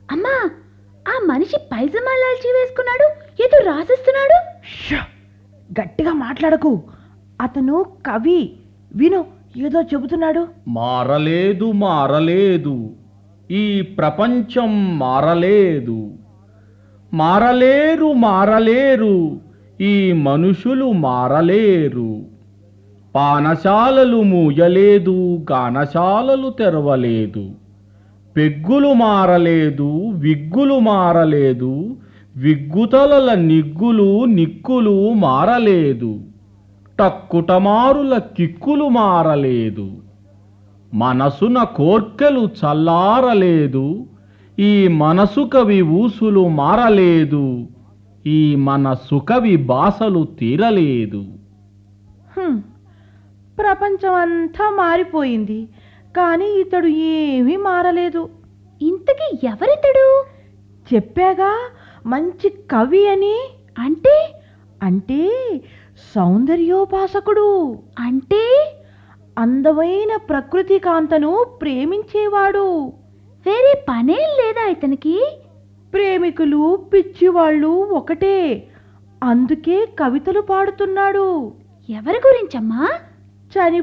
అమ్మా ఆ మనిషి పైజమా లాల్చి వేసుకున్నాడు ఏదో రాసిస్తున్నాడు ష్! గట్టిగా మాట్లాడకు అతను కవి విను ఏదో చెబుతున్నాడు మారలేదు మారలేదు ఈ ప్రపంచం మారలేదు మారలేరు మారలేరు ఈ మనుషులు మారలేరు పానశాలలు మూయలేదు గానశాలలు తెరవలేదు పెగ్గులు మారలేదు విగ్గులు మారలేదు విగ్గుతలల నిగ్గులు నిక్కులు మారలేదు టక్కుటమారుల కిక్కులు మారలేదు మనసున కోర్కెలు చల్లారలేదు ఈ మనసు కవి ఊసులు మారలేదు ఈ మన సుకవి బాసలు తీరలేదు హ్మ్. ప్రపంచం అంతా మారిపోయింది కానీ ఇతడు ఏమీ మారలేదు ఇంతకీ ఎవరితడు చెప్పాగా మంచి కవి అని అంటే అంటే సౌందర్యోపాసకుడు అంటే అందమైన ప్రకృతి కాంతను ప్రేమించేవాడు వేరే పనేం లేదా ఇతనికి ప్రేమికులు పిచ్చివాళ్ళు ఒకటే అందుకే కవితలు పాడుతున్నాడు ఎవరి గురించమ్మా చని